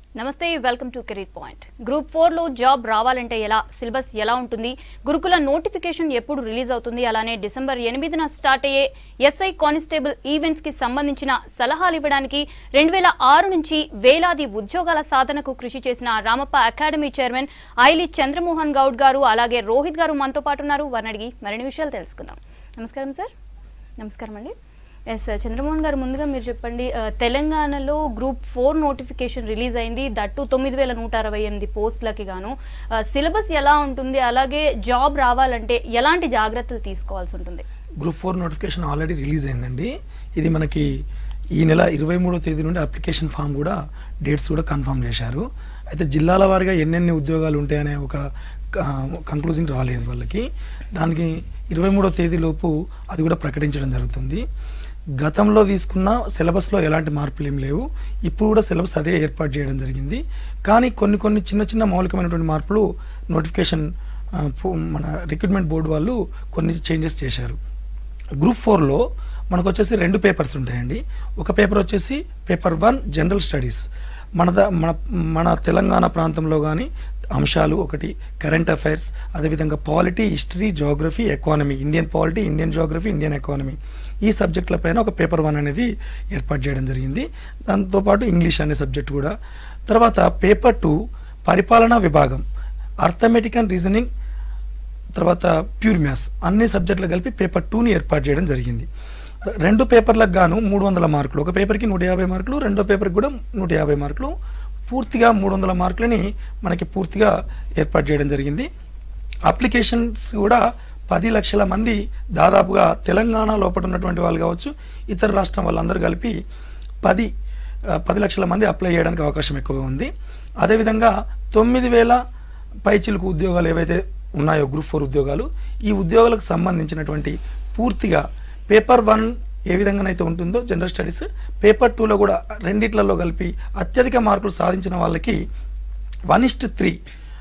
నమస్తే welcome to career point group four లో job రావాలంటే ఎలా సిలబస్ ఎలా ఉంటుంది గురుకుల నోటిఫికేషన్ ఎప్పుడు రిలీజ్ అవుతుంది అలానే డిసెంబర్ ఎనిమిదిన స్టార్ట్ అయ్యే ఎస్ఐ కానిస్టేబుల్ ఈవెంట్స్ కి సంబంధించిన సలహాలు ఇవ్వడానికి రెండు వేల ఆరు నుంచి వేలాది ఉద్యోగాల సాధనకు కృషి చేసిన రామప్ప అకాడమీ చైర్మన్ ఐలి చంద్రమోహన్ గౌడ్ గారు అలాగే రోహిత్ గారు మనతో పాటు ఉన్నారు వారిని అడిగి మరిన్ని విషయాలు తెలుసుకుందాం నమస్కారం సార్ నమస్కారం అండి ఎస్ చంద్రమోహన్ గారు ముందుగా మీరు చెప్పండి ఆ, తెలంగాణలో గ్రూప్ ఫోర్ నోటిఫికేషన్ రిలీజ్ అయింది దట్టు తొమ్మిది వేల నూట అరవై ఎనిమిది పోస్టులకి గాను ఆ, సిలబస్ ఎలా ఉంటుంది అలాగే జాబ్ రావాలంటే ఎలాంటి జాగ్రత్తలు తీసుకోవాల్సి ఉంటుంది group four notification already release అయిందండి ఇది మనకి ఈ నెల ఇరవై మూడో తేదీ నుండి అప్లికేషన్ ఫామ్ కూడా డేట్స్ కూడా కన్ఫర్మ్ చేశారు అయితే జిల్లాల వారీగా ఎన్నెన్ని ఉద్యోగాలు ఉంటాయనే ఒక కంక్లూజన్ రాలేదు వాళ్ళకి దానికి ఇరవై మూడో తేదీలోపు అది కూడా ప్రకటించడం జరుగుతుంది గతంలో తీసుకున్న సిలబస్లో ఎలాంటి మార్పులు ఏం లేవు ఇప్పుడు కూడా సిలబస్ అదే ఏర్పాటు చేయడం జరిగింది కానీ కొన్ని కొన్ని చిన్న చిన్న మౌలికమైనటువంటి మార్పులు నోటిఫికేషన్ ఆ, పు- మన రిక్రూట్మెంట్ బోర్డు వాళ్ళు కొన్ని చేంజెస్ చేశారు గ్రూప్ ఫోర్లో మనకు వచ్చేసి రెండు పేపర్స్ ఉంటాయండి ఒక పేపర్ వచ్చేసి పేపర్ వన్ జనరల్ స్టడీస్ మన ద- మన మన తెలంగాణ ప్రాంతంలో కానీ అంశాలు ఒకటి కరెంట్ అఫైర్స్ అదేవిధంగా polity history geography economy Indian polity Indian geography Indian economy ఈ సబ్జెక్టుల పైన ఒక పేపర్ వన్ అనేది ఏర్పాటు చేయడం జరిగింది దాంతోపాటు ఇంగ్లీష్ అనే సబ్జెక్ట్ కూడా తర్వాత పేపర్ టూ పరిపాలనా విభాగం అర్థమెటిక్ అండ్ రీజనింగ్ తర్వాత ప్యూర్ మ్యాథ్స్ అన్ని సబ్జెక్టులు కలిపి పేపర్ టూని ఏర్పాటు చేయడం జరిగింది రెండు పేపర్లకు గాను మూడు వందల మార్కులు ఒక పేపర్కి నూట యాభై మార్కులు రెండో పేపర్కి కూడా నూట యాభై మార్కులు పూర్తిగా మూడు వందల మార్కులని మనకి పూర్తిగా ఏర్పాటు చేయడం జరిగింది అప్లికేషన్స్ కూడా పది లక్షల మంది దాదాపుగా తెలంగాణ లోపల ఉన్నటువంటి వాళ్ళు కావచ్చు ఇతర రాష్ట్రం వాళ్ళందరూ కలిపి పది ఆ, పది లక్షల మంది అప్లై చేయడానికి అవకాశం ఎక్కువగా ఉంది అదేవిధంగా తొమ్మిది వేల పైచిలుకు ఉద్యోగాలు ఏవైతే ఉన్నాయో గ్రూప్ ఫోర్ ఉద్యోగాలు ఈ ఉద్యోగాలకు సంబంధించినటువంటి పూర్తిగా పేపర్ వన్ ఏ విధంగానైతే ఉంటుందో జనరల్ స్టడీస్ పేపర్ టూలో కూడా రెండిట్లలో కలిపి అత్యధిక మార్కులు సాధించిన వాళ్ళకి one is to three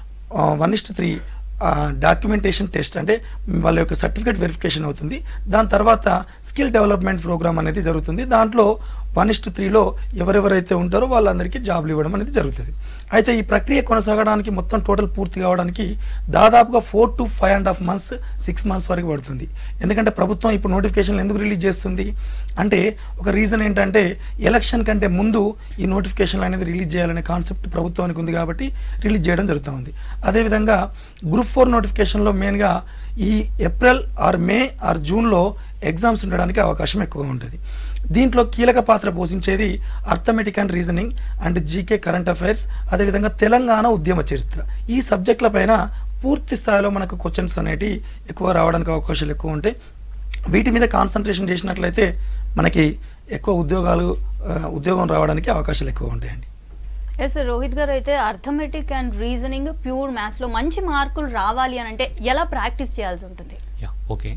one is to three documentation test అంటే వాళ్ళ యొక్క సర్టిఫికేట్ వెరిఫికేషన్ అవుతుంది దాని తర్వాత స్కిల్ డెవలప్మెంట్ ప్రోగ్రామ్ అనేది జరుగుతుంది దాంట్లో వన్ ఇస్ట్ త్రీలో ఎవరెవరైతే ఉంటారో వాళ్ళందరికీ జాబ్లు ఇవ్వడం అనేది జరుగుతుంది అయితే ఈ ప్రక్రియ కొనసాగడానికి మొత్తం టోటల్ పూర్తి కావడానికి దాదాపుగా four to five and half months six months వరకు పడుతుంది ఎందుకంటే ప్రభుత్వం ఇప్పుడు నోటిఫికేషన్లు ఎందుకు రిలీజ్ చేస్తుంది అంటే ఒక రీజన్ ఏంటంటే ఎలక్షన్ కంటే ముందు ఈ నోటిఫికేషన్లు అనేది రిలీజ్ చేయాలనే కాన్సెప్ట్ ప్రభుత్వానికి ఉంది కాబట్టి రిలీజ్ చేయడం జరుగుతూ ఉంది అదేవిధంగా గ్రూప్ ఫోర్ నోటిఫికేషన్లో మెయిన్గా ఈ ఏప్రిల్ ఆర్ మే ఆర్ జూన్లో ఎగ్జామ్స్ ఉండడానికి అవకాశం ఎక్కువగా ఉంటుంది దీంట్లో కీలక పాత్ర పోషించేది arithmetic and reasoning and GK current affairs అదేవిధంగా తెలంగాణ ఉద్యమ చరిత్ర ఈ సబ్జెక్టుల పైన పూర్తి స్థాయిలో మనకు క్వశ్చన్స్ అనేటివి ఎక్కువ రావడానికి అవకాశాలు ఎక్కువ ఉంటాయి వీటి మీద కాన్సన్ట్రేషన్ చేసినట్లయితే మనకి ఎక్కువ ఉద్యోగాలు ఆ, ఉద్యోగం రావడానికి అవకాశాలు ఎక్కువ ఉంటాయండి ఎస్ రోహిత్ గారు అయితే arithmetic and reasoning pure maths లో మంచి మార్కులు రావాలి అని అంటే ఎలా ప్రాక్టీస్ చేయాల్సి ఉంటుంది యా ఓకే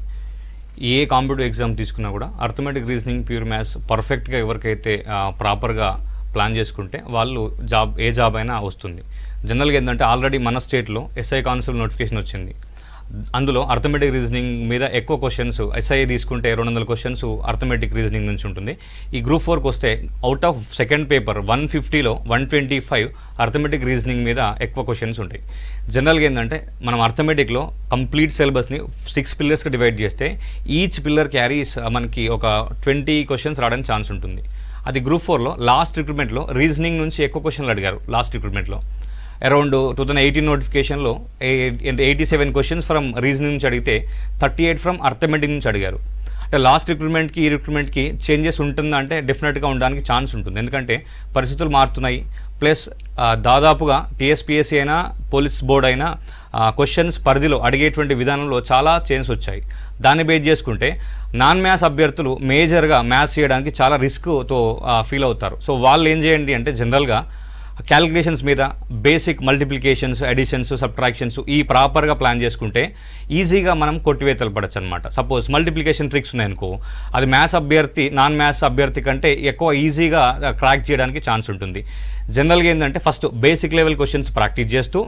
ఏ కాంపిటేటివ్ ఎగ్జామ్ తీసుకున్నా కూడా అర్థమెటిక్ రీజనింగ్ ప్యూర్ మ్యాథ్స్ పర్ఫెక్ట్గా ఎవరికైతే ప్రాపర్గా ప్లాన్ చేసుకుంటే వాళ్ళు జాబ్ ఏ జాబ్ అయినా వస్తుంది జనరల్గా ఏంటంటే ఆల్రెడీ మన స్టేట్లో ఎస్ఐ కానిస్టేబుల్ నోటిఫికేషన్ వచ్చింది అందులో అర్థమెటిక్ రీజనింగ్ మీద ఎక్కువ క్వశ్చన్స్ ఎస్ఐ తీసుకుంటే రెండు వందల క్వశ్చన్స్ అర్థమెటిక్ రీజనింగ్ నుంచి ఉంటుంది ఈ గ్రూప్ ఫోర్కి వస్తే out of second paper one ఫిఫ్టీలో one twenty five arithmetic reasoning మీద ఎక్కువ క్వశ్చన్స్ ఉంటాయి జనరల్గా ఏంటంటే మనం అర్థమెటిక్లో కంప్లీట్ సిలబస్ని సిక్స్ పిల్లర్స్కి డివైడ్ చేస్తే ఈచ్ పిల్లర్ క్యారీస్ మనకి ఒక ట్వంటీ క్వశ్చన్స్ రావడానికి ఛాన్స్ ఉంటుంది అది గ్రూప్ ఫోర్లో లాస్ట్ రిక్రూట్మెంట్లో రీజనింగ్ నుంచి ఎక్కువ క్వశ్చన్లు అడిగారు లాస్ట్ రిక్రూట్మెంట్లో అరౌండ్ టూ థౌజండ్ ఎయిటీన్ నోటిఫికేషన్లో eighty seven questions from reasoning నుంచి అడిగితే థర్టీ ఎయిట్ ఫ్రమ్ అర్థమెటిక్ నుంచి అడిగారు అంటే లాస్ట్ రిక్రూట్మెంట్కి ఈ రిక్రూట్మెంట్కి చేంజెస్ ఉంటుందా అంటే డెఫినెట్గా ఉండడానికి ఛాన్స్ ఉంటుంది ఎందుకంటే పరిస్థితులు మారుతున్నాయి ప్లస్ దాదాపుగా టీఎస్పీఎస్సీ అయినా పోలీస్ బోర్డ్ అయినా క్వశ్చన్స్ పరిధిలో అడిగేటువంటి విధానంలో చాలా చేంజ్ వచ్చాయి దాన్ని బేస్ చేసుకుంటే నాన్ మ్యాథ్స్ అభ్యర్థులు మేజర్గా మ్యాథ్స్ చేయడానికి చాలా రిస్క్తో ఫీల్ అవుతారు సో వాళ్ళు ఏం చేయండి అంటే జనరల్గా క్యాలిక్యులేషన్స్ మీద బేసిక్ మల్టిప్లికేషన్స్ అడిషన్స్ సబ్ట్రాక్షన్స్ ఈ ప్రాపర్గా ప్లాన్ చేసుకుంటే ఈజీగా మనం కొట్టివేతలు పడచ్చు అనమాట సపోజ్ మల్టిప్లికేషన్ ట్రిక్స్ ఉన్నాయనుకో అది మ్యాథ్స్ అభ్యర్థి నాన్ మ్యాథ్స్ అభ్యర్థి కంటే ఎక్కువ ఈజీగా క్రాక్ చేయడానికి ఛాన్స్ ఉంటుంది జనరల్గా ఏంటంటే first basic level questions practice చేస్తూ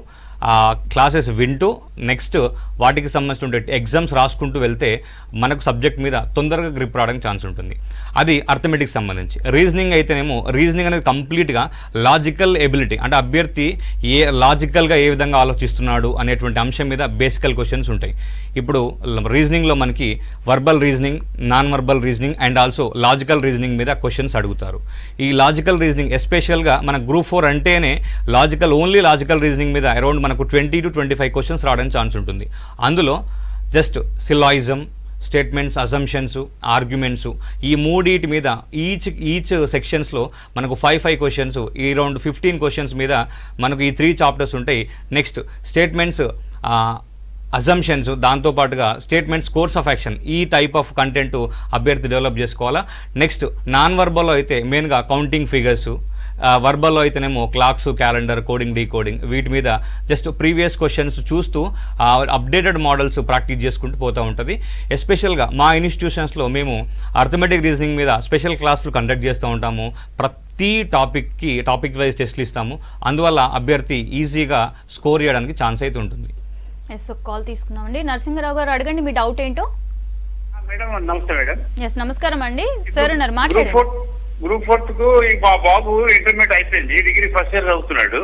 క్లాసెస్ వింటూ నెక్స్ట్ వాటికి సంబంధించిన ఎగ్జామ్స్ రాసుకుంటూ వెళ్తే మనకు సబ్జెక్ట్ మీద తొందరగా గ్రిప్ రావడానికి ఛాన్స్ ఉంటుంది అది అర్థమెటిక్ సంబంధించి రీజనింగ్ అయితేనేమో రీజనింగ్ అనేది కంప్లీట్గా లాజికల్ ఎబిలిటీ అంటే అభ్యర్థి ఏ లాజికల్గా ఏ విధంగా ఆలోచిస్తున్నాడు అనేటువంటి అంశం మీద బేసికల్ క్వశ్చన్స్ ఉంటాయి ఇప్పుడు రీజనింగ్లో మనకి verbal reasoning non verbal reasoning and also logical reasoning మీద క్వశ్చన్స్ అడుగుతారు ఈ లాజికల్ రీజనింగ్ ఎస్పెషల్గా మన గ్రూప్ ఫోర్ అంటేనే లాజికల్ ఓన్లీ లాజికల్ రీజనింగ్ మీద అరౌండ్ మనకు twenty to twenty five questions రావడానికి ఛాన్స్ ఉంటుంది అందులో just syllogism statements assumptions arguments ఈ మూడింటి మీద ఈచ్ ఈచ్ సెక్షన్స్లో మనకు ఫైవ్ ఫైవ్ క్వశ్చన్స్ ఈ రౌండ్ ఫిఫ్టీన్ క్వశ్చన్స్ మీద మనకు ఈ త్రీ చాప్టర్స్ ఉంటాయి నెక్స్ట్ స్టేట్మెంట్స్ అజంప్షన్స్ దాంతోపాటుగా స్టేట్మెంట్స్ కోర్స్ ఆఫ్ యాక్షన్ ఈ టైప్ ఆఫ్ కంటెంట్ అభ్యర్థి డెవలప్ చేసుకోవాలా నెక్స్ట్ నాన్ వర్బల్లో అయితే మెయిన్గా కౌంటింగ్ ఫిగర్స్ వర్బల్లో అయితేనేమో క్లాక్స్ క్యాలెండర్ కోడింగ్ డీకోడింగ్ వీటి మీద జస్ట్ ప్రీవియస్ క్వశ్చన్స్ చూస్తూ అప్డేటెడ్ మోడల్స్ ప్రాక్టీస్ చేసుకుంటూ పోతూ ఉంటుంది ఎస్పెషల్గా మా ఇన్స్టిట్యూషన్స్లో మేము అర్థమెటిక్ రీజనింగ్ మీద స్పెషల్ క్లాసులు కండక్ట్ చేస్తూ ఉంటాము ప్రతి టాపిక్కి టాపిక్ వైజ్ టెస్ట్లు ఇస్తాము అందువల్ల అభ్యర్థి ఈజీగా స్కోర్ చేయడానికి ఛాన్స్ అయితే ఉంటుంది ఎస్ కాల్ తీసుకుందామండి నరసింహరావు గారు అడగండి మీ డౌట్ ఏంటో మేడం నమస్తే మేడం ఎస్ నమస్కారం అండి సార్ ఉన్నారు గ్రూప్ మాట్లాడండి ఫోర్త్ గ్రూప్ ఫోర్త్ కు ఈ మా బాబు ఇంటర్మీడియట్ అయిపోయింది డిగ్రీ ఫస్ట్ ఇయర్ చదువుతున్నాడు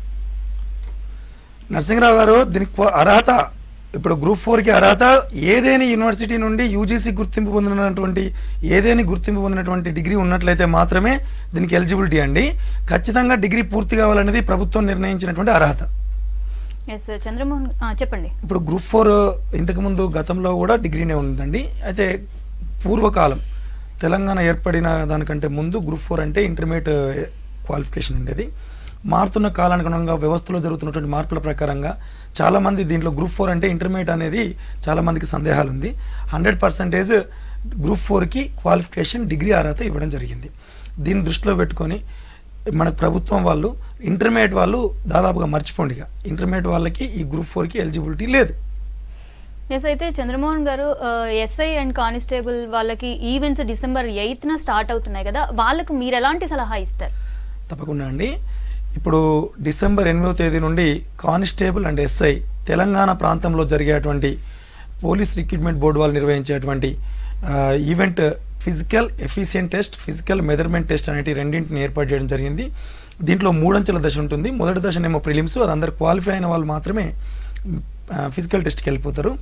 నరసింహరావు గారు దీనికి క్వ- అర్హత ఇప్పుడు గ్రూప్ ఫోర్కి అర్హత ఏదేని యూనివర్సిటీ నుండి యూజీసీ గుర్తింపు పొందినటువంటి ఏదేని గుర్తింపు పొందినటువంటి డిగ్రీ ఉన్నట్లయితే మాత్రమే దీనికి ఎలిజిబిలిటీ అండి ఖచ్చితంగా డిగ్రీ పూర్తి కావాలనేది ప్రభుత్వం నిర్ణయించినటువంటి అర్హత ఎస్ చంద్రమోహన్ ఆ, చెప్పండి ఇప్పుడు గ్రూప్ ఫోర్ ఇంతకుముందు గతంలో కూడా డిగ్రీనే ఉందండి అయితే పూర్వకాలం తెలంగాణ ఏర్పడిన దానికంటే ముందు గ్రూప్ ఫోర్ అంటే ఇంటర్మీడియట్ క్వాలిఫికేషన్ ఉండేది మారుతున్న కాలానుగుణంగా వ్యవస్థలో జరుగుతున్నటువంటి మార్పుల ప్రకారంగా చాలామంది దీంట్లో గ్రూప్ ఫోర్ అంటే ఇంటర్మీడియట్ అనేది చాలామందికి సందేహాలు ఉంది హండ్రెడ్ పర్సెంటేజ్ గ్రూప్ ఫోర్కి క్వాలిఫికేషన్ డిగ్రీ అర్హత ఇవ్వడం జరిగింది దీన్ని దృష్టిలో పెట్టుకొని మన ప్రభుత్వం వాళ్ళు ఇంటర్మీడియట్ వాళ్ళు దాదాపుగా మర్చిపోండి ఇక ఇంటర్మీడియట్ వాళ్ళకి ఈ గ్రూప్ ఫోర్కి ఎలిజిబిలిటీ లేదు ఎస్ అయితే చంద్రమోహన్ గారు ఎస్ఐ అండ్ కానిస్టేబుల్ వాళ్ళకి ఈవెంట్స్ డిసెంబర్ ఎయిత్న స్టార్ట్ అవుతున్నాయి కదా వాళ్ళకు మీరు ఎలాంటి సలహా ఇస్తారు తప్పకుండా అండి ఇప్పుడు డిసెంబర్ ఎనిమిదవ తేదీ నుండి కానిస్టేబుల్ అండ్ ఎస్ఐ తెలంగాణ ప్రాంతంలో జరిగేటువంటి పోలీస్ రిక్రూట్మెంట్ బోర్డు వాళ్ళు నిర్వహించేటువంటి ఆ, event physical efficient test physical measurement test అనేటి రెండింటిని ఏర్పాటు చేయడం జరిగింది దీంట్లో మూడంచెల దశ ఉంటుంది మొదటి దశనేమో ప్రిలిమ్స్ అది అందరు క్వాలిఫై అయిన వాళ్ళు మాత్రమే ఫిజికల్ టెస్ట్కి వెళ్ళిపోతారు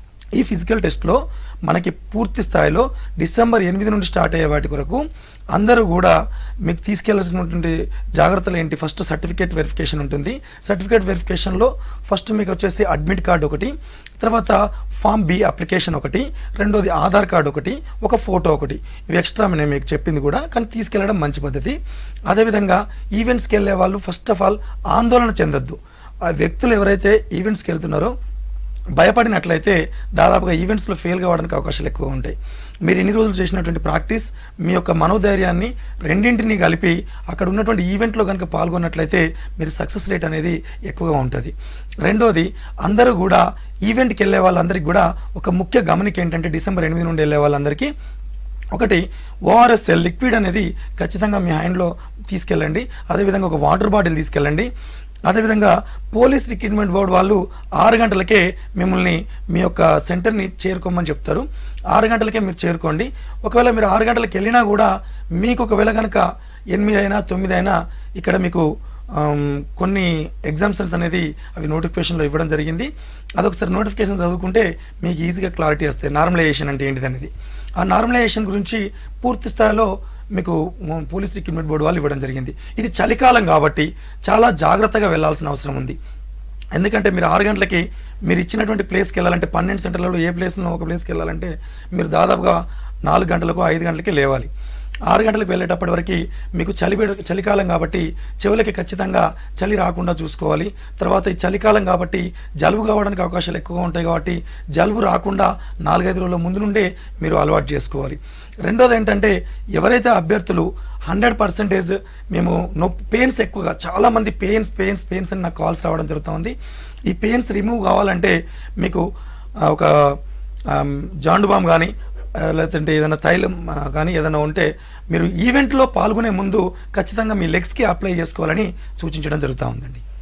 ఈ ఫిజికల్ టెస్ట్లో మనకి పూర్తి స్థాయిలో డిసెంబర్ ఎనిమిది నుండి స్టార్ట్ అయ్యే వాటి కొరకు అందరూ కూడా మీకు తీసుకెళ్లాల్సినటువంటి జాగ్రత్తలు ఏంటి ఫస్ట్ సర్టిఫికేట్ వెరిఫికేషన్ ఉంటుంది సర్టిఫికేట్ వెరిఫికేషన్లో ఫస్ట్ మీకు వచ్చేసి అడ్మిట్ కార్డు ఒకటి తర్వాత ఫామ్ బి అప్లికేషన్ ఒకటి రెండోది ఆధార్ కార్డు ఒకటి ఒక ఫోటో ఒకటి ఇవి ఎక్స్ట్రా నేను మీకు చెప్పింది కూడా కానీ తీసుకెళ్లడం మంచి పద్ధతి అదేవిధంగా ఈవెంట్స్కి వెళ్ళే వాళ్ళు ఫస్ట్ ఆఫ్ ఆల్ ఆందోళన చెందొద్దు ఆ వ్యక్తులు ఎవరైతే ఈవెంట్స్కి వెళ్తున్నారో భయపడినట్లయితే దాదాపుగా ఈవెంట్స్లో ఫెయిల్ కావడానికి అవకాశాలు ఎక్కువ ఉంటాయి మీరు ఇన్ని రోజులు చేసినటువంటి ప్రాక్టీస్ మీ యొక్క మనోధైర్యాన్ని రెండింటిని కలిపి అక్కడ ఉన్నటువంటి ఈవెంట్లో కనుక పాల్గొన్నట్లయితే మీరు సక్సెస్ రేట్ అనేది ఎక్కువగా ఉంటుంది రెండోది అందరూ కూడా ఈవెంట్కి వెళ్ళే వాళ్ళందరికీ కూడా ఒక ముఖ్య గమనిక ఏంటంటే డిసెంబర్ ఎనిమిది నుండి వెళ్ళే వాళ్ళందరికీ ఒకటి ఓఆర్ఎస్ఎల్ లిక్విడ్ అనేది ఖచ్చితంగా మీ హ్యాండ్లో తీసుకెళ్ళండి అదేవిధంగా ఒక వాటర్ బాటిల్ తీసుకెళ్ళండి అదేవిధంగా పోలీస్ రిక్రూట్మెంట్ బోర్డు వాళ్ళు ఆరు గంటలకే మిమ్మల్ని మీ యొక్క సెంటర్ని చేరుకోమని చెప్తారు ఆరు గంటలకే మీరు చేరుకోండి ఒకవేళ మీరు ఆరు గంటలకు వెళ్ళినా కూడా మీకు ఒకవేళ కనుక ఎనిమిది అయినా తొమ్మిది అయినా ఇక్కడ మీకు ఆమ్, కొన్ని ఎగ్జామ్షన్స్ అనేది అవి నోటిఫికేషన్లో ఇవ్వడం జరిగింది అదొకసారి నోటిఫికేషన్ చదువుకుంటే మీకు ఈజీగా క్లారిటీ వస్తాయి నార్మలైజేషన్ అంటే ఏంటిది అనేది ఆ నార్మలైజేషన్ గురించి పూర్తి స్థాయిలో మీకు మ- పోలీస్ రిక్రూట్మెంట్ బోర్డు వాళ్ళు ఇవ్వడం జరిగింది ఇది చలికాలం కాబట్టి చాలా జాగ్రత్తగా వెళ్ళాల్సిన అవసరం ఉంది ఎందుకంటే మీరు ఆరు గంటలకి మీరు ఇచ్చినటువంటి ప్లేస్కి వెళ్ళాలంటే పన్నెండు సెంటర్లలో ఏ ప్లేస్లో ఒక ప్లేస్కి వెళ్ళాలంటే మీరు దాదాపుగా నాలుగు గంటలకు ఐదు గంటలకి లేవాలి ఆరు గంటలకు వెళ్ళేటప్పటి వరకు మీకు చలి పెడ- చలికాలం కాబట్టి చెవులకి ఖచ్చితంగా చలి రాకుండా చూసుకోవాలి తర్వాత ఈ చలికాలం కాబట్టి జలుబు కావడానికి అవకాశాలు ఎక్కువగా ఉంటాయి కాబట్టి జలుబు రాకుండా నాలుగైదు రోజుల ముందు నుండే మీరు అలవాటు చేసుకోవాలి రెండోది ఏంటంటే ఎవరైతే అభ్యర్థులు హండ్రెడ్ పర్సెంటేజ్ మేము నొప్పి పెయిన్స్ ఎక్కువగా చాలామంది పెయిన్స్ పెయిన్స్ పెయిన్స్ అని నాకు కాల్స్ రావడం జరుగుతుంది ఈ పెయిన్స్ రిమూవ్ కావాలంటే మీకు ఆ, ఒక ఆమ్, జాండుబామ్ కానీ ఆ, లేదంటే ఏదైనా తైలం ఆ, కానీ ఏదైనా ఉంటే మీరు ఈవెంట్లో పాల్గొనే ముందు ఖచ్చితంగా మీ లెగ్స్కి అప్లై చేసుకోవాలని సూచించడం జరుగుతూ ఉందండి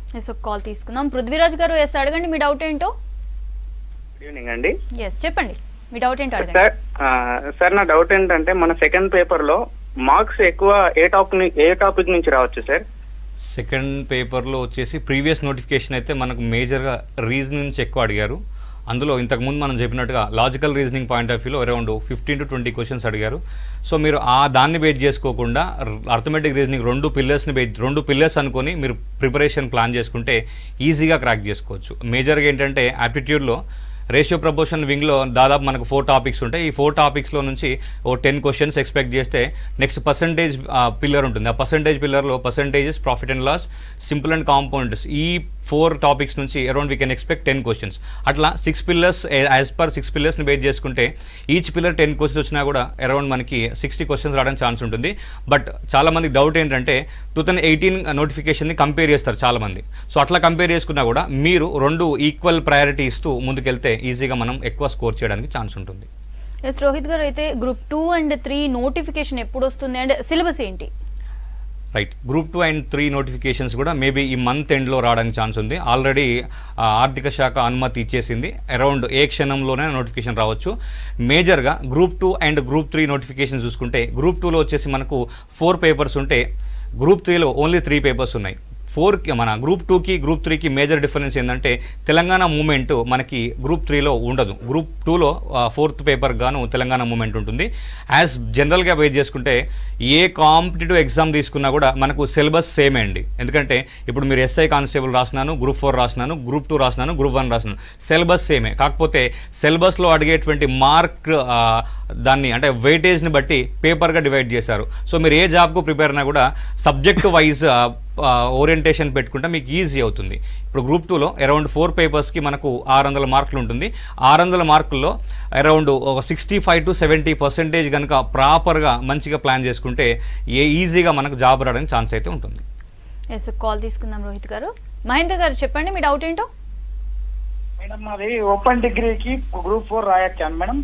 ఎస్ ఒక కాల్ తీసుకుందాం పృథ్వీరాజ్ గారు ఎస్ అడగండి మీ డౌట్ ఏంటో గుడ్ ఈవినింగ్ అండి ఎస్ చెప్పండి మీ డౌట్ ఏంటో అడగండి సార్ ఆ, సార్ నా డౌట్ ఏంటంటే మన సెకండ్ పేపర్ లో మార్క్స్ ఎక్కువ ఏ టాపిక్ ఏ టాపిక్ నుంచి రావచ్చు సార్ సెకండ్ పేపర్లో వచ్చేసి ప్రీవియస్ నోటిఫికేషన్ అయితే మనకు మేజర్గా రీజనింగ్ నుంచి ఎక్కువ అడిగారు అందులో ఇంతకుముందు మనం చెప్పినట్టుగా లాజికల్ రీజనింగ్ పాయింట్ ఆఫ్ వ్యూలో around fifteen to twenty questions అడిగారు సో మీరు ఆ దాన్ని బేస్ చేసుకోకుండా అర్థమెటిక్ రీజనింగ్ రెండు పిల్లర్స్ని బేస్ రెండు పిల్లర్స్ అనుకొని మీరు ప్రిపరేషన్ ప్లాన్ చేసుకుంటే ఈజీగా క్రాక్ చేసుకోవచ్చు మేజర్గా ఏంటంటే యాప్టిట్యూడ్లో రేషియో ప్రపోర్షన్ వింగ్లో దాదాపు మనకు ఫోర్ టాపిక్స్ ఉంటాయి ఈ ఫోర్ టాపిక్స్లో నుంచి ఓ టెన్ క్వశ్చన్స్ ఎక్స్పెక్ట్ చేస్తే నెక్స్ట్ పర్సంటేజ్ పిల్లర్ ఉంటుంది ఆ పర్సంటేజ్ పిల్లర్లో percentages profit and loss simple and compounds ఈ ఫోర్ టాపిక్స్ నుంచి around we can expect ten questions అట్లా six pillars as per six పిల్లర్స్ని బేస్ చేసుకుంటే ఈచ్ పిల్లర్ టెన్ క్వశ్చన్స్ వచ్చినా కూడా అరౌండ్ మనకి సిక్స్టీ క్వశ్చన్స్ రావడానికి ఛాన్స్ ఉంటుంది బట్ చాలా మందికి డౌట్ ఏంటంటే టూ థౌసండ్ ఎయిటీన్ నోటిఫికేషన్ని కంపేర్ చేస్తారు చాలా మంది సో అట్లా కంపేర్ చేసుకున్నా కూడా మీరు రెండు ఈక్వల్ ప్రయారిటీ ఇస్తూ ముందుకెళ్తే ఈజీగా మనం ఎక్కువ స్కోర్ చేయడానికి ఛాన్స్ ఉంటుంది ఎస్ రోహిత్ గారు అయితే group two and three notification ఎప్పుడు వస్తుంది అండ్ సిలబస్ ఏంటి right group two and three notifications కూడా మేబీ ఈ మంత్ ఎండ్లో రావడానికి ఛాన్స్ ఉంది ఆల్రెడీ ఆర్థిక శాఖ అనుమతి ఇచ్చేసింది అరౌండ్ ఏ క్షణంలోనే నోటిఫికేషన్ రావచ్చు మేజర్గా group two and group three notification చూసుకుంటే గ్రూప్ టూలో వచ్చేసి మనకు ఫోర్ పేపర్స్ ఉంటే గ్రూప్ త్రీలో ఓన్లీ త్రీ పేపర్స్ ఉన్నాయి ఫోర్కి మన గ్రూప్ టూకి గ్రూప్ త్రీకి మేజర్ డిఫరెన్స్ ఏంటంటే తెలంగాణ మూమెంట్ మనకి గ్రూప్ త్రీలో ఉండదు గ్రూప్ టూలో ఫోర్త్ పేపర్ గాను తెలంగాణ మూమెంట్ ఉంటుంది యాజ్ జనరల్గా వెయిట్ చేసుకుంటే ఏ కాంపిటేటివ్ ఎగ్జామ్ తీసుకున్నా కూడా మనకు సిలబస్ సేమే అండి ఎందుకంటే ఇప్పుడు మీరు ఎస్ఐ కానిస్టేబుల్ రాసినాను గ్రూప్ ఫోర్ రాసినాను గ్రూప్ టూ రాసినాను గ్రూప్ వన్ రాసినాను సిలబస్ సేమే కాకపోతే సిలబస్లో అడిగేటువంటి మార్క్ దాన్ని అంటే వెయిటేజ్ని బట్టి పేపర్గా డివైడ్ చేశారు సో మీరు ఏ జాబ్కు ప్రిపేర్ అయినా కూడా సబ్జెక్ట్ వైజ్ ఓరియంటేషన్ పెట్టుకుంటే మీకు ఈజీ అవుతుంది ఇప్పుడు గ్రూప్ టూలో అరౌండ్ ఫోర్ పేపర్స్కి మనకు ఆరు వందల మార్కులు ఉంటుంది ఆరు వందల మార్కుల్లో అరౌండ్ ఒక sixty five to seventy percentage కనుక ప్రాపర్గా మంచిగా ప్లాన్ చేసుకుంటే ఏ ఈజీగా మనకు జాబ్ రావడానికి ఛాన్స్ అయితే ఉంటుంది ఎస్ కాల్ తీసుకుందాం రోహిత్ గారు మహేందర్ గారు చెప్పండి మీ డౌట్ ఏంటో మేడం మాది ఓపెన్ డిగ్రీకి గ్రూప్ ఫోర్ రాయొచ్చాను మేడం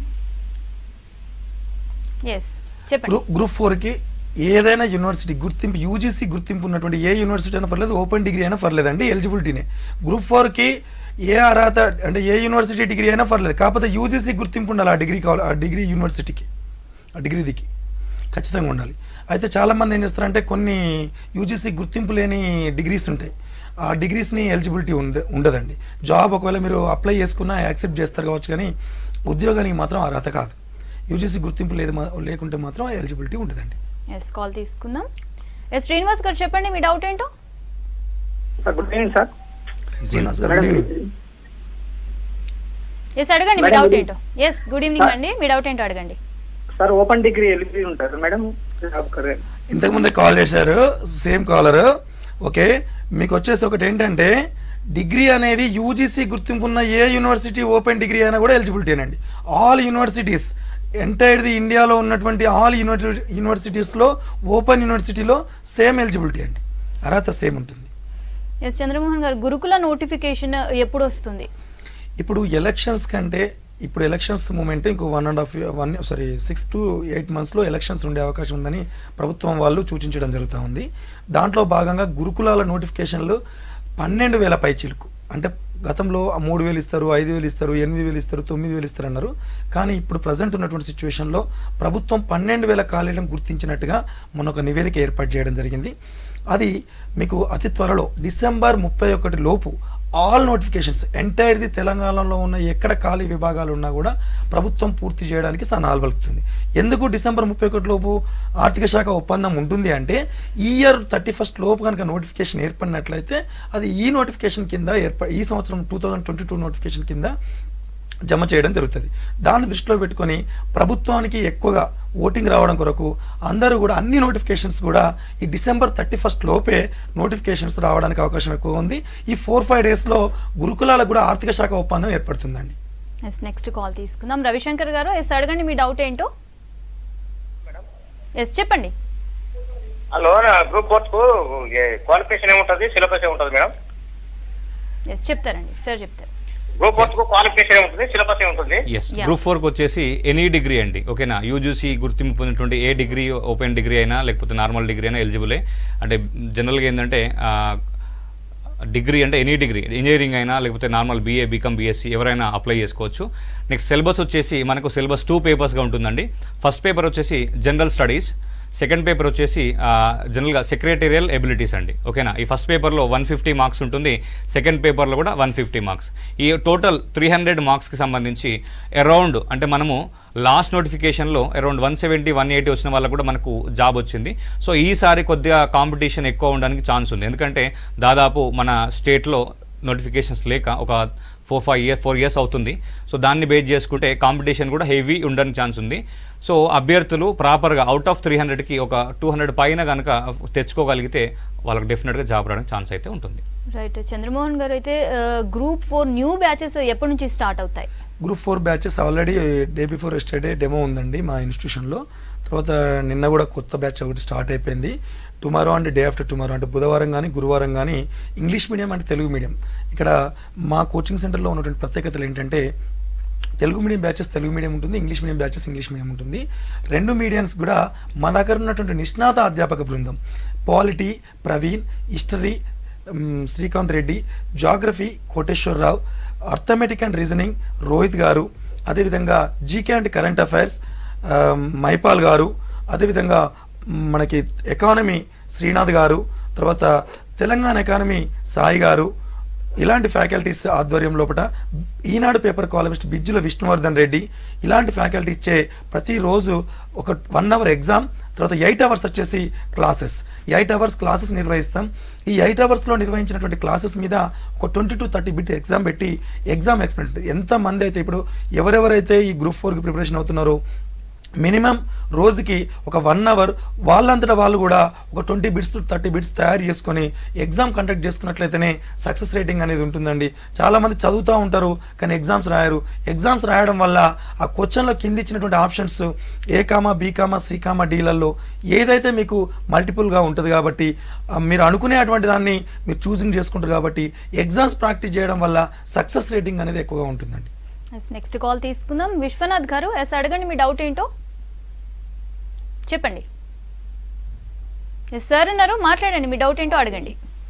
ఎస్ చెప్పండి గ్రూప్ గ్రూప్ ఫోర్కి ఏదైనా యూనివర్సిటీ గుర్తింపు యూజీసీ గుర్తింపు ఉన్నటువంటి ఏ యూనివర్సిటీ అయినా పర్లేదు ఓపెన్ డిగ్రీ అయినా పర్లేదు అండి ఎలిజిబిలిటీనే గ్రూప్ ఫోర్కి ఏ అర్హత అంటే ఏ యూనివర్సిటీ డిగ్రీ అయినా పర్లేదు కాకపోతే యూజీసీ గుర్తింపు ఉండాలి ఆ డిగ్రీ కావాలి ఆ డిగ్రీ యూనివర్సిటీకి ఆ డిగ్రీదికి ఖచ్చితంగా ఉండాలి అయితే చాలామంది ఏం చేస్తారంటే కొన్ని యూజీసీ గుర్తింపు లేని డిగ్రీస్ ఉంటాయి ఆ డిగ్రీస్ని ఎలిజిబిలిటీ ఉండ ఉండదండి జాబ్ ఒకవేళ మీరు అప్లై చేసుకున్నా యాక్సెప్ట్ చేస్తారు కావచ్చు కానీ ఉద్యోగానికి మాత్రం అర్హత కాదు యూజీసీ గుర్తింపు లేదు మా- లేకుంటే మాత్రం ఎలిజిబిలిటీ ఉండదండి ఎస్ కాల్ తీసుకుందాం ఎస్ శ్రీనివాస్ గారు చెప్పండి మీ డౌట్ ఏంటో sir good evening sir Srinivas గారు గుడ్ ఈవినింగ్ ఎస్ అడగండి మీ Madam, డౌట్ ఇది- ఏంటో ఎస్ గుడ్ ఈవినింగ్ అండి మీ డౌట్ ఏంటో అడగండి సార్ ఓపెన్ డిగ్రీ ఎలిజిబుల్ ఉంటారు మేడం జాబ్ కరే ఇంతకుముందే కాల్ చేశారు సేమ్ కాలర్ ఓకే మీకు వచ్చేసి ఒకటి ఏంటంటే డిగ్రీ అనేది యూజీసీ గుర్తింపు ఉన్న ఏ యూనివర్సిటీ ఓపెన్ డిగ్రీ అయినా కూడా ఎలిజిబిలిటీ అండి ఆల్ యూనివర్సిటీస్ ఎంటైర్ది ఇండియాలో ఉన్నటువంటి ఆల్ యూనివర్సి యూనివర్సిటీస్లో ఓపెన్ యూనివర్సిటీలో సేమ్ ఎలిజిబిలిటీ అండి అర్హత సేమ్ ఉంటుంది ఎస్ చంద్రమోహన్ గారు గురుకుల నోటిఫికేషన్ ఎప్పుడు వస్తుంది ఇప్పుడు ఎలక్షన్స్ కంటే ఇప్పుడు ఎలక్షన్స్ మూమెంట్ ఇంకో one and half one sorry six to eight మంత్స్లో ఎలక్షన్స్ ఉండే అవకాశం ఉందని ప్రభుత్వం వాళ్ళు సూచించడం జరుగుతూ ఉంది దాంట్లో భాగంగా గురుకులాల నోటిఫికేషన్లు పన్నెండు వేల పైచిలుకు అంటే గతంలో మూడు వేలు ఇస్తారు ఐదు వేలు ఇస్తారు ఎనిమిది వేలు ఇస్తారు తొమ్మిది వేలు ఇస్తారు అన్నారు కానీ ఇప్పుడు ప్రజెంట్ ఉన్నటువంటి సిచ్యువేషన్లో ప్రభుత్వం పన్నెండు వేల ఖాళీలను గుర్తించినట్టుగా మొన్న ఒక నివేదిక ఏర్పాటు చేయడం జరిగింది అది మీకు అతి త్వరలో డిసెంబర్ ముప్పై ఒకటి లోపు ఆల్ నోటిఫికేషన్స్ ఎంటైర్ది తెలంగాణలో ఉన్న ఎక్కడ ఖాళీ విభాగాలు ఉన్నా కూడా ప్రభుత్వం పూర్తి చేయడానికి సన్నాహాలు పలుకుతుంది ఎందుకు డిసెంబర్ ముప్పై ఒకటి లోపు ఆర్థిక శాఖ ఒప్పందం ఉంటుంది అంటే ఈ ఇయర్ థర్టీ ఫస్ట్ లోపు కనుక నోటిఫికేషన్ ఏర్పడినట్లయితే అది ఈ నోటిఫికేషన్ కింద ఏర్ప ఈ సంవత్సరం two thousand twenty two notification కింద జమ చేయడం జరుగుతుంది దాన్ని దృష్టిలో పెట్టుకొని ప్రభుత్వానికి ఎక్కువగా ఓటింగ్ రావడం కొరకు అందరూ కూడా అన్ని నోటిఫికేషన్స్ కూడా ఈ డిసెంబర్ థర్టీ ఫస్ట్ లోపే నోటిఫికేషన్స్ రావడానికి అవకాశం ఎక్కువ ఉంది ఈ ఫోర్ ఫైవ్ డేస్లో గురుకులాలకు కూడా ఆర్థిక శాఖ ఒప్పందం ఏర్పడుతుందండి ఎస్ నెక్స్ట్ కాల్ తీసుకుందాం రవిశంకర్ గారు ఎస్ అడగండి మీ డౌట్ ఏంటో ఎస్ చెప్పండి హలో గ్రూప్ ఫోర్త్ కు క్వాలిఫికేషన్ ఏముంటది సిలబస్ ఏముంటది మేడం ఎస్ చెప్తారండి సార్ చెప్తారు గ్రూప్ ఫోర్త్ కు క్వాలిఫికేషన్ ఏముంటుంది సిలబస్ ఏముంటుంది ఎస్ Yeah. గ్రూప్ ఫోర్కి వచ్చేసి ఎనీ డిగ్రీ అండి ఓకేనా యూజీసీ గుర్తింపు పొందినటువంటి ఏ డిగ్రీ ఓపెన్ డిగ్రీ అయినా లేకపోతే నార్మల్ డిగ్రీ అయినా ఎలిజిబులే అంటే జనరల్గా ఏంటంటే డిగ్రీ అంటే ఎనీ డిగ్రీ ఇంజనీరింగ్ అయినా లేకపోతే నార్మల్ బీఏ బీకామ్ బీఎస్సీ ఎవరైనా అప్లై చేసుకోవచ్చు నెక్స్ట్ సిలబస్ వచ్చేసి మనకు సిలబస్ టూ పేపర్స్గా ఉంటుందండి ఫస్ట్ పేపర్ వచ్చేసి జనరల్ స్టడీస్ సెకండ్ పేపర్ వచ్చేసి ఆ, జనరల్గా సెక్రటేరియల్ ఎబిలిటీస్ అండి ఓకేనా ఈ ఫస్ట్ పేపర్లో వన్ ఫిఫ్టీ మార్క్స్ ఉంటుంది సెకండ్ పేపర్లో కూడా వన్ ఫిఫ్టీ మార్క్స్ ఈ టోటల్ త్రీ హండ్రెడ్ మార్క్స్కి సంబంధించి అరౌండ్ అంటే మనము లాస్ట్ నోటిఫికేషన్లో around one seventy one eighty వచ్చిన వాళ్ళకు కూడా మనకు జాబ్ వచ్చింది సో ఈసారి కొద్దిగా కాంపిటీషన్ ఎక్కువ ఉండడానికి ఛాన్స్ ఉంది ఎందుకంటే దాదాపు మన స్టేట్లో నోటిఫికేషన్స్ లేక ఒక four five year four years అవుతుంది సో దాన్ని బేస్ చేసుకుంటే కాంపిటీషన్ కూడా హెవీ ఉండడానికి ఛాన్స్ ఉంది సో అభ్యర్థులు ప్రాపర్గా అవుట్ ఆఫ్ త్రీ హండ్రెడ్కి ఒక టూ హండ్రెడ్ పైన కనుక తెచ్చుకోగలిగితే వాళ్ళకి డెఫినెట్గా జాబ్ రావడానికి ఛాన్స్ అయితే ఉంటుంది రైట్ చంద్రమోహన్ గారు అయితే గ్రూప్ ఫోర్ న్యూ బ్యాచెస్ ఎప్పటి నుంచి స్టార్ట్ అవుతాయి group four batches already day before yesterday demo ఉందండి మా ఇన్స్టిట్యూషన్లో తర్వాత నిన్న కూడా కొత్త బ్యాచ్ ఒకటి స్టార్ట్ అయిపోయింది tomorrow and day after tomorrow అంటే బుధవారం కానీ గురువారం కానీ ఇంగ్లీష్ మీడియం అంటే తెలుగు మీడియం ఇక్కడ మా కోచింగ్ సెంటర్లో ఉన్నటువంటి ప్రత్యేకతలు ఏంటంటే Telugu medium batches Telugu medium ఉంటుంది English medium batches English medium ఉంటుంది రెండు మీడియమ్స్ కూడా మా దగ్గర ఉన్నటువంటి నిష్ణాత అధ్యాపక బృందం పాలిటీ ప్రవీణ్ హిస్టరీ మ్, Srikanth Reddy geography Koteswara Rao arithmetic and reasoning Rohit గారు అదేవిధంగా జీకే అండ్ కరెంట్ అఫైర్స్ ఆ, మైపాల్ గారు అదేవిధంగా మ్, మనకి ఎకానమీ శ్రీనాథ్ గారు తర్వాత తెలంగాణ ఎకానమీ సాయి గారు ఇలాంటి ఫ్యాకల్టీస్ ఆధ్వర్యం లోపల ఈనాడు పేపర్ కాలమిస్ట్ బిజ్జుల విష్ణువర్ధన్ రెడ్డి ఇలాంటి ఫ్యాకల్టీ ఇచ్చే ప్రతిరోజు ఒక వన్ అవర్ ఎగ్జామ్ తర్వాత ఎయిట్ అవర్స్ వచ్చేసి క్లాసెస్ ఎయిట్ అవర్స్ క్లాసెస్ నిర్వహిస్తాం ఈ ఎయిట్ అవర్స్లో నిర్వహించినటువంటి క్లాసెస్ మీద ఒక twenty to thirty bit exam పెట్టి ఎగ్జామ్ ఎక్స్పెక్ట్ ఎంతమంది అయితే ఇప్పుడు ఎవరెవరైతే ఈ గ్రూప్ ఫోర్కి ప్రిపరేషన్ అవుతున్నారో మినిమం రోజుకి ఒక వన్ అవర్ వాళ్ళంతటా వాళ్ళు కూడా ఒక ట్వంటీ బిట్స్ థర్టీ బిట్స్ తయారు చేసుకొని ఎగ్జామ్ కండక్ట్ చేసుకున్నట్లయితేనే సక్సెస్ రేటింగ్ అనేది ఉంటుందండి చాలామంది చదువుతూ ఉంటారు కానీ ఎగ్జామ్స్ రాయరు ఎగ్జామ్స్ రాయడం వల్ల ఆ క్వశ్చన్లో కింద ఇచ్చినటువంటి options A comma B comma C comma డీలలో ఏదైతే మీకు మల్టిపుల్గా ఉంటుంది కాబట్టి ఆ, మీరు అనుకునే అటువంటి దాన్ని మీరు చూసింగ్ చేసుకుంటారు కాబట్టి ఎగ్జామ్స్ ప్రాక్టీస్ చేయడం వల్ల సక్సెస్ రేటింగ్ అనేది ఎక్కువగా ఉంటుందండి నెక్స్ట్ కాల్ తీసుకుందాం విశ్వనాథ్ గారు ఎస్ అడగండి మీ డౌట్ ఏంటో చెప్పండి ఎస్ సార్ అన్నారు మాట్లాడండి మీ డౌట్ ఏంటో అడగండి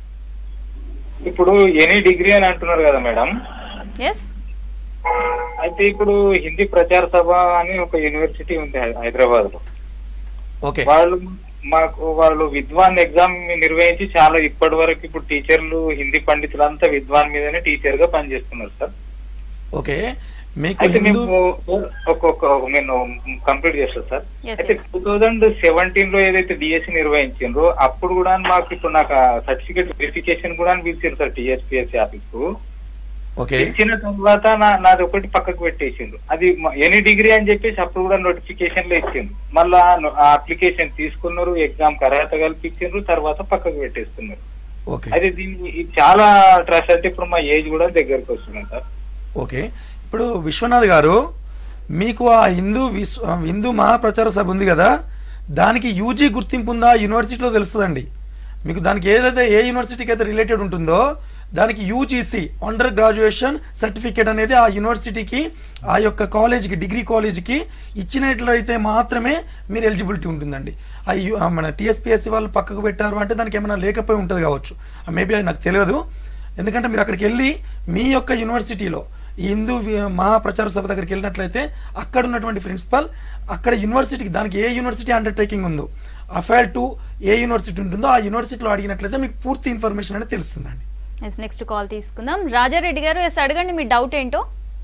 ఇప్పుడు ఎనీ డిగ్రీ అని అంటున్నారు కదా మేడం ఎస్ అయితే ఇప్పుడు హిందీ ప్రచార సభ అని ఒక యూనివర్సిటీ ఉంది హైదరాబాద్ లో ఓకే వాళ్ళు మాకు వాళ్ళు విద్వాన్ ఎగ్జామ్ నిర్వహించి చాలా ఇప్పటి వరకు ఇప్పుడు టీచర్లు హిందీ పండితులంతా విద్వాన్ మీదనే టీచర్ గా పనిచేస్తున్నారు సార్ ఓకే మీకు అయితే హిందూ మేము ఒక్కొక్క నేను కంప్లీట్ చేస్తాను సార్ Yes, అయితే yes. టూ థౌజండ్ సెవెంటీన్ లో ఏదైతే డిఎస్సి నిర్వహించిండ్రో అప్పుడు కూడా మాకు ఇప్పుడు నాకు సర్టిఫికేట్ వెరిఫికేషన్ కూడా పిలిచారు సార్ టిఎస్పిఎస్సి ఆఫీస్ కు ఓకే ఇచ్చిన తర్వాత నా నాది ఒకటి పక్కకు పెట్టేసిండు అది ఎనీ డిగ్రీ అని చెప్పేసి అప్పుడు కూడా నోటిఫికేషన్ లో ఇచ్చిండు మళ్ళా ఆ అప్లికేషన్ తీసుకున్నారు ఎగ్జామ్ అర్హత కల్పించిండ్రు తర్వాత పక్కకు పెట్టేస్తున్నారు ఓకే అయితే దీన్ని ఇది చాలా ట్రస్ట్ అంటే ఇప్పుడు మా ఏజ్ కూడా దగ్గరకు వస్తుంది సార్ ఓకే ఇప్పుడు విశ్వనాథ్ గారు మీకు ఆ హిందూ విశ్వ ఆ హిందూ మహాప్రచార సభ ఉంది కదా దానికి యూజీ గుర్తింపు ఉందా యూనివర్సిటీలో తెలుస్తుందండి మీకు దానికి ఏదైతే ఏ యూనివర్సిటీకి అయితే రిలేటెడ్ ఉంటుందో దానికి యూజీసీ అండర్ గ్రాడ్యుయేషన్ సర్టిఫికేట్ అనేది ఆ యూనివర్సిటీకి ఆ యొక్క కాలేజీకి డిగ్రీ కాలేజీకి ఇచ్చినట్లయితే మాత్రమే మీరు ఎలిజిబిలిటీ ఉంటుందండి ఆ యు- ఆ మన టీఎస్పీఎస్సీ వాళ్ళు పక్కకు పెట్టారు అంటే దానికి ఏమైనా లేకపోయి ఉంటుంది కావచ్చు మేబీ అది నాకు తెలియదు ఎందుకంటే మీరు అక్కడికి వెళ్ళి మీ యొక్క యూనివర్సిటీలో ఈ హిందూ వి- మహాప్రచార సభ దగ్గరికి వెళ్ళినట్లయితే అక్కడ ఉన్నటువంటి ప్రిన్సిపల్ అక్కడ యూనివర్సిటీకి దానికి ఏ యూనివర్సిటీ అండర్టేకింగ్ ఉందో అఫైల్ టు ఏ యూనివర్సిటీ ఉంటుందో ఆ యూనివర్సిటీలో అడిగినట్లయితే మీకు పూర్తి ఇన్ఫర్మేషన్ అనేది తెలుస్తుందండి ఎస్ నెక్స్ట్ కాల్ తీసుకుందాం రాజారెడ్డి గారు ఎస్ అడగండి మీ డౌట్ ఏంటో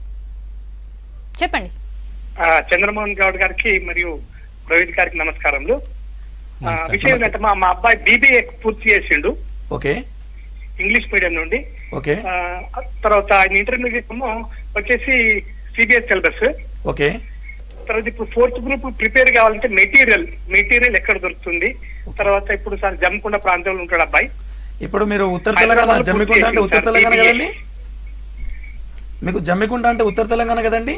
చెప్పండి ఆ, చంద్రమోహన్ గౌడ్ గారికి మరియు రోహిత్ గారికి నమస్కారములు ఆ, నమస్తే. విషయం ఏంటంటే మా మా అబ్బాయి బీబీఏ పూర్తి చేసిండు ఓకే ఇంగ్లీష్ మీడియం నుండి ఓకే ఆ, తర్వాత ఆయన ఇంటర్మీడియట్ ఏమో వచ్చేసి సిబిఎస్ సిలబస్ ఓకే తర్వాత ఇప్పుడు ఫోర్త్ గ్రూప్ ప్రిపేర్ కావాలంటే మెటీరియల్ మెటీరియల్ ఎక్కడ దొరుకుతుంది తర్వాత ఇప్పుడు సార్ జమ్మికొండ ప్రాంతంలో ఉంటాడు అబ్బాయి ఇప్పుడు మీరు ఉత్తర హైదరాబాద్లో తెలంగాణ పూర్తి జమ్మికుంట అంటే చేసింది ఉత్తర సార్, తెలంగాణ BBA. కదండి మీకు జమ్మికుంట అంటే ఉత్తర తెలంగాణ కదండి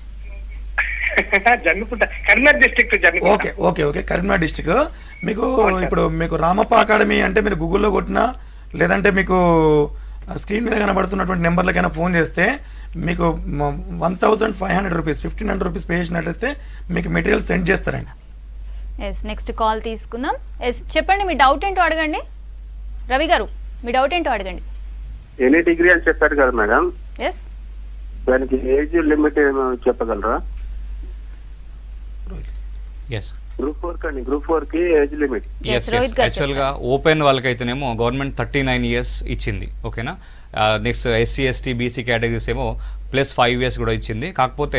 Jammikunta Karimnagar district Jammikunta okay okay okay Karimnagar district మీకు అవును సార్. ఇప్పుడు మీకు రామప్ప అకాడమీ అంటే మీరు గూగుల్లో కొట్టినా లేదంటే మీకు స్క్రీన్ మీద కనబడుతున్నటువంటి నెంబర్లకైనా ఫోన్ చేస్తే మీకు one thousand five hundred rupees fifteen hundred rupees pay చేసినట్లయితే మీకు మెటీరియల్ సెండ్ చేస్తారు ఆయన ఎస్ నెక్స్ట్ కాల్ తీసుకుందాం ఎస్ చెప్పండి మీ డౌట్ ఏంటో అడగండి రవి గారు మీ డౌట్ ఏంటో అడగండి ఎనీ డిగ్రీ అని చెప్పారు కదా మేడం ఎస్ దానికి ఏజ్ లిమిట్ ఏమో చెప్పగలరా ఎస్ గ్రూప్ ఫోర్ కానీ గ్రూప్ ఫోర్ కి ఏజ్ లిమిట్ Yes, రోహిత్ గారు యాక్చువల్గా ఓపెన్ వాళ్ళకైతేనేమో గవర్నమెంట్ థర్టీ నైన్ ఇయర్స్ ఇచ్చింది ఓకేనా next SC ST BC categories ఏమో ప్లస్ ఫైవ్ ఇయర్స్ కూడా ఇచ్చింది కాకపోతే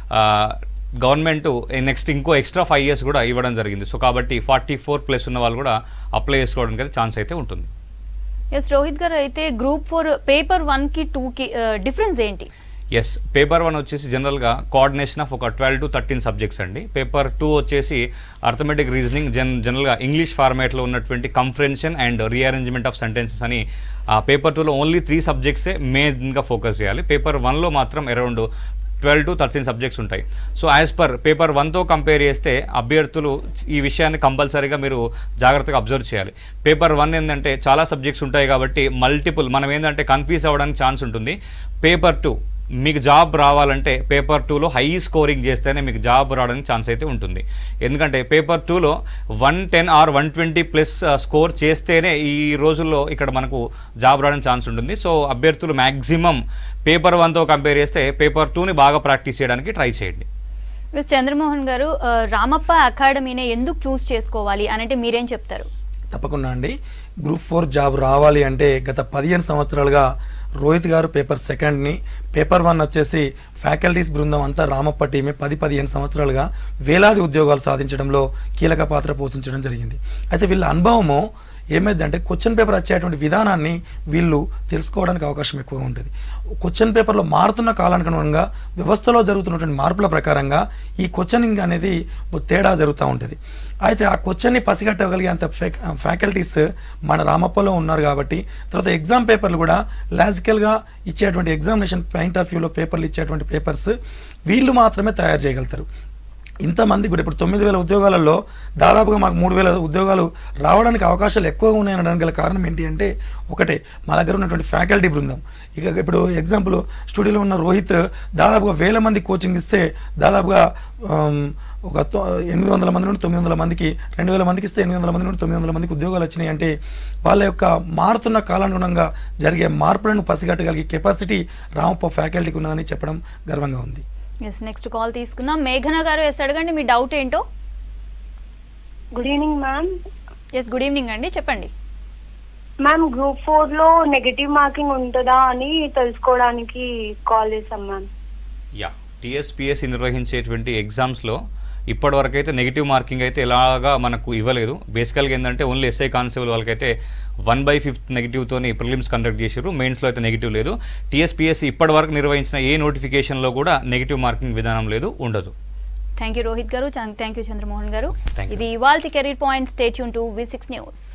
గవర్నమెంట్ నెక్స్ట్ ఇంకో ఎక్స్ట్రా ఫైవ్ ఇయర్స్ కూడా ఇవ్వడం జరిగింది సో కాబట్టి ఫార్టీ ఫోర్ ప్లస్ ఉన్న వాళ్ళు కూడా అప్లై చేసుకోవడానికి అయితే ఛాన్స్ అయితే ఉంటుంది ఎస్ రోహిత్ గారు అయితే గ్రూప్ ఫోర్ పేపర్ వన్ కి టూ కి డిఫరెన్స్ ఏంటి ఎస్ పేపర్ వన్ వచ్చేసి జనరల్గా కోఆర్డినేషన్ ఆఫ్ ఒక ట్వెల్వ్ టు థర్టీన్ సబ్జెక్ట్స్ అండి పేపర్ టూ వచ్చేసి అర్థమెటిక్ రీజనింగ్ జన్ జనరల్గా ఇంగ్లీష్ ఫార్మాట్లో ఉన్నటువంటి comprehension and rearrangement of sentences అని ఆ పేపర్ టూలో ఓన్లీ త్రీ సబ్జెక్ట్సే మెయిన్గా ఫోకస్ చేయాలి పేపర్ వన్లో మాత్రం around twelve to thirteen subjects ఉంటాయి సో యాజ్ పర్ పేపర్ వన్తో కంపేర్ చేస్తే అభ్యర్థులు ఈ విషయాన్ని కంపల్సరీగా మీరు జాగ్రత్తగా అబ్జర్వ్ చేయాలి పేపర్ వన్ ఏంటంటే చాలా సబ్జెక్ట్స్ ఉంటాయి కాబట్టి మల్టిపుల్ మనం ఏంటంటే కన్ఫ్యూజ్ అవ్వడానికి ఛాన్స్ ఉంటుంది పేపర్ టూ మీకు జాబ్ రావాలంటే పేపర్ టూలో హై స్కోరింగ్ చేస్తేనే మీకు జాబ్ రావడానికి ఛాన్స్ అయితే ఉంటుంది ఎందుకంటే పేపర్ టూలో one ten or one twenty plus score చేస్తేనే ఈ రోజుల్లో ఇక్కడ మనకు జాబ్ రావడానికి ఛాన్స్ ఉంటుంది సో అభ్యర్థులు మ్యాక్సిమం పేపర్ వన్తో కంపేర్ చేస్తే పేపర్ టూని బాగా ప్రాక్టీస్ చేయడానికి ట్రై చేయండి ఎస్ చంద్రమోహన్ గారు ఆ, రామప్ప అకాడమీనే ఎందుకు చూస్ చేసుకోవాలి అని అంటే మీరేం చెప్తారు తప్పకుండా అండి గ్రూప్ ఫోర్ జాబ్ రావాలి అంటే గత పదిహేను సంవత్సరాలుగా రోహిత్ గారు పేపర్ సెకండ్ని పేపర్ వన్ వచ్చేసి ఫ్యాకల్టీస్ బృందం అంతా రామప్ప టీమే పది పదిహేను సంవత్సరాలుగా వేలాది ఉద్యోగాలు సాధించడంలో కీలక పాత్ర పోషించడం జరిగింది అయితే వీళ్ళ అనుభవము ఏమైందంటే క్వశ్చన్ పేపర్ వచ్చేటువంటి విధానాన్ని వీళ్ళు తెలుసుకోవడానికి అవకాశం ఎక్కువగా ఉంటుంది క్వశ్చన్ పేపర్లో మారుతున్న కాలానికి అనుగుణంగా వ్యవస్థలో జరుగుతున్నటువంటి మార్పుల ప్రకారంగా ఈ క్వశ్చనింగ్ అనేది ఓ తేడా జరుగుతూ ఉంటుంది అయితే ఆ క్వశ్చన్ని పసిగట్టగలిగేంత ఫెక్ ఫ్యాకల్టీస్ మన రామప్పలో ఉన్నారు కాబట్టి తర్వాత ఎగ్జామ్ పేపర్లు కూడా లాజికల్గా ఇచ్చేటువంటి ఎగ్జామినేషన్ పాయింట్ ఆఫ్ వ్యూలో పేపర్లు ఇచ్చేటువంటి పేపర్స్ వీళ్ళు మాత్రమే తయారు చేయగలుగుతారు ఇంతమంది కూడా ఇప్పుడు తొమ్మిది వేల ఉద్యోగాలలో దాదాపుగా మాకు మూడు వేల ఉద్యోగాలు రావడానికి అవకాశాలు ఎక్కువగా ఉన్నాయనడానికి గల కారణం ఏంటి అంటే ఒకటే మా దగ్గర ఉన్నటువంటి ఫ్యాకల్టీ బృందం ఇక ఇప్పుడు ఎగ్జాంపుల్ స్టూడియోలో ఉన్న రోహిత్ దాదాపుగా వేల మంది కోచింగ్ ఇస్తే దాదాపుగా ఆమ్, ఒక తొ- ఎనిమిది వందల మంది నుండి తొమ్మిది వందల మందికి రెండు వేల మందికి ఇస్తే ఎనిమిది వందల మంది నుండి తొమ్మిది వందల మందికి ఉద్యోగాలు వచ్చినాయి అంటే వాళ్ళ యొక్క మారుతున్న కాలానుగుణంగా జరిగే మార్పులను పసిగట్టగలిగే కెపాసిటీ రామప్ప ఫ్యాకల్టీకి ఉన్నదని చెప్పడం గర్వంగా ఉంది ఎస్ నెక్స్ట్ కాల్ తీసుకుందాం మేఘన గారు ఎస్ అడగండి మీ డౌట్ ఏంటో good evening ma'am yes good evening అండి చెప్పండి మ్యామ్ గ్రూప్ ఫోర్ లో నెగటివ్ మార్కింగ్ ఉంటుందా అని తెలుసుకోవడానికి కాల్ చేసాం మ్యామ్ యా టీఎస్పిఎస్సి నిర్వహించేటువంటి ఎగ్జామ్స్లో ఇప్పటివరకు అయితే నెగిటివ్ మార్కింగ్ అయితే ఎలాగా మనకు ఇవ్వలేదు బేసికల్గా ఏంటంటే ఓన్లీ ఎస్ఐ కానిస్టేబుల్ వాళ్ళకైతే వన్ బై ఫిఫ్త్ నెగిటివ్తోని ప్రిలిమ్స్ కండక్ట్ చేశారు మెయిన్స్లో అయితే నెగిటివ్ లేదు టీఎస్పిఎస్సి ఇప్పటివరకు నిర్వహించిన ఏ నోటిఫికేషన్లో కూడా నెగిటివ్ మార్కింగ్ విధానం లేదు ఉండదు థ్యాంక్ యూ రోహిత్ గారు థ్యాంక్ యూ చంద్రమోహన్ గారు Thank you. ఇది ఇవాల్టి career point stay tuned to V six news